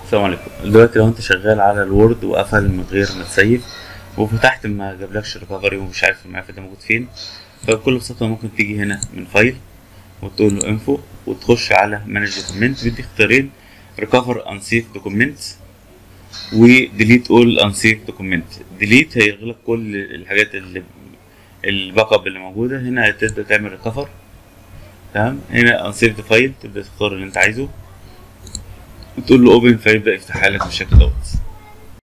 السلام عليكم دلوقتي لو انت شغال على الوورد وقفل من غير ما تسيف وفتحت ما جابلكش ريكفري ومش عارف الملف ده موجود فين فبكل بساطة ممكن تيجي هنا من فايل وتقول له انفو وتخش على مانج دوكيمنت بيديك اختيارين ريكفر انسيف دوكيمنت وديليت اول انسيف دوكيمنت ديليت هيلغي لك كل الحاجات اللي الباك اب اللي موجودة هنا هتبدأ تعمل ريكفر تمام هنا انسيف فايل تبدأ تختار اللي انت عايزه وتقول له اوبن فيبدأ يفتحها لك بالشكل دوت